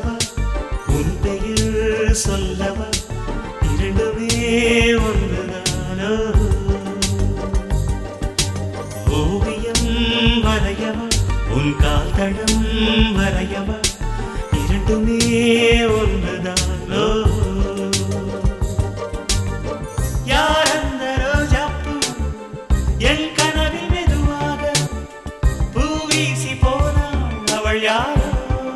சொல்லவா உன் பெயர் சொல்லவா இரண்டுமே ஒன்றுதானோ ஓவியம் வரையவா உன் கால் தடம் வரையவா இரண்டுமே ஒன்றுதானோ யார் அந்த ரோஜாப்பூ என் கனவில் மெதுவாக பூ வீசி போனாள் அவள் யாரோ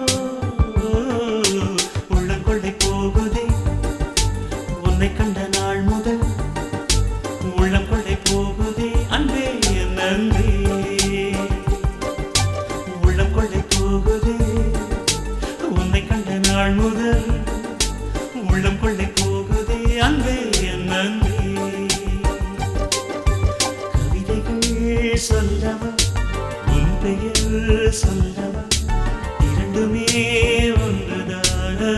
உள்ளங்கொள்ளை போகுதே உன்னை கண்ட நாள் முதல் உள்ளம் கொள்ளை போகுதே அன்பே என் அன்பே உள்ளம் கொள்ளை போகுதே உன்னை கண்ட நாள் முதல் உள்ளம் கொள்ளை போகுதே அன்பே என் அன்பே கவிதைகள் சொல்லவா உன் பெயர் சொல்லவா இரண்டுமே ஒன்றுதானா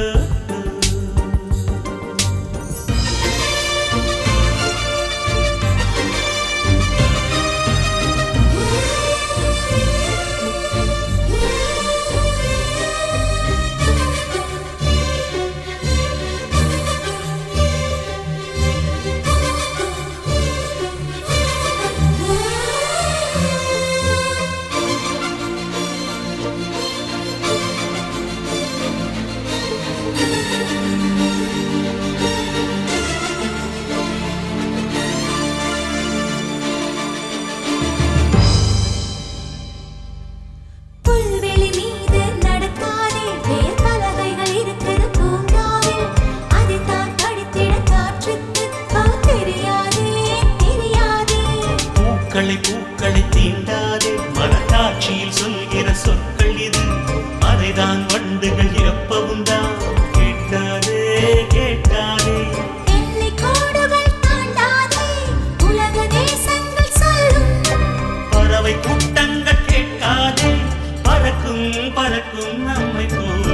புல்வெளி மீது நடக்காதே வேர் பலகைகள் இருக்குது பூங்காவில் அதைத்தான் படித்திட காற்றுக்கு போ தெரியாதே தெரியாதே பூக்களை பூக்களை தீண்டாதே மனக்காட்சியில் சொல்கிற சொற்கள் இது அதைதான் வண்டுகள் எப்பவும் தான் கேட்காதே கேட்காதே எல்லை கோடுகள் தாண்டாதே உலக தேசங்கள் சொல்லும் பறவை கூட்டங்கள் கேட்காதே பறக்கும் பறக்கும் நம்மை போல்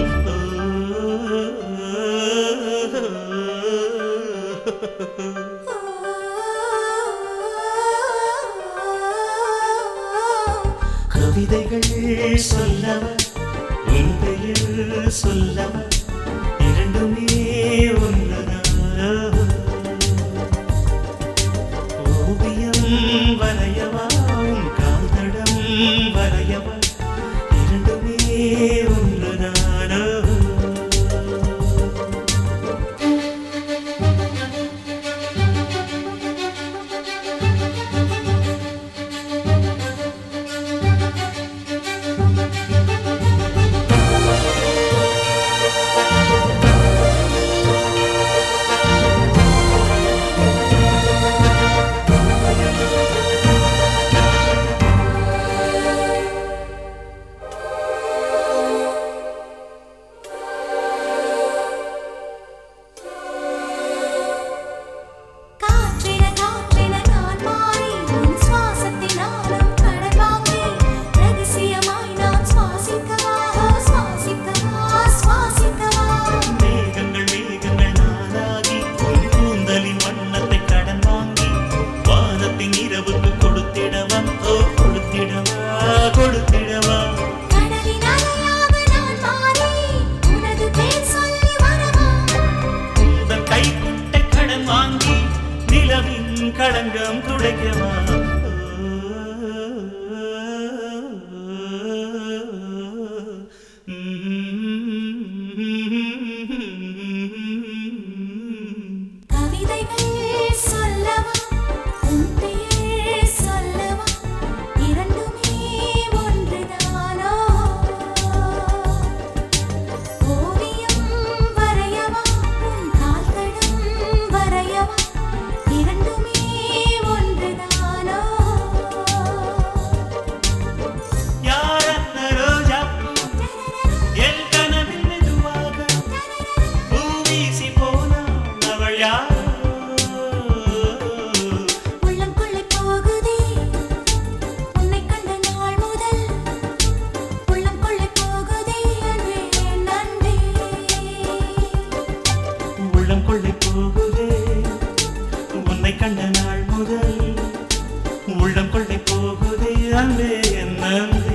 கவிதைகள் சொல்லவா உன் பெயர் சொல்லவா இரண்டுமே ஒன்றுதானா ஓவியம் வரையவா உன் கால்தடம் வரையவா இரண்டுமே ஒன்றுதானா காற்றின காற்றின நான் மாறி உன் சுவாசத்தினாலும் கடல் வாங்கி ரகசியமாய் நான் சுவாசிக்கவா சுவாசிக்கவா சுவாசிக்கவா மேகங்கள் மேகங்கள் நானாகி உன் கூந்தலின் வண்ணத்தை கடன் வாங்கி வானத்தின் இரவுக்கு கொடுத்திடவா ஓ கொடுத்திடவா கொடுத்திடவா கடலின் அலையாக நான் மாறி உனது பேர் சொல்லி வரவா உந்தன் கைக்குட்டை கடன் வாங்கி நிலவின் களங்கம் துடைக்கவா கவிதைகள் சொல்லவா உன் பெயர் சொல்லவா இரண்டுமே ஒன்றுதானோ ஓவியம் வரையவா உன் கால்தடம் வரையவா இரண்டுமே ஒன்றுதானோ யார் அந்த ரோஜாப்பூ என் கனவில் மெதுவாக பூ வீசி போனாள் அவள் யாரோ உள்ளம் கொள்ளை போகுதே உன்னை கண்ட நாள் முதல் உள்ளம் கொள்ளை போகுதே அன்பே நன்றி உள்ளம் கொள்ளை போகுதே உன்னை கண்ட நாள் முதல் உள்ளம் கொள்ளை போகுதே அன்பே என் அன்பே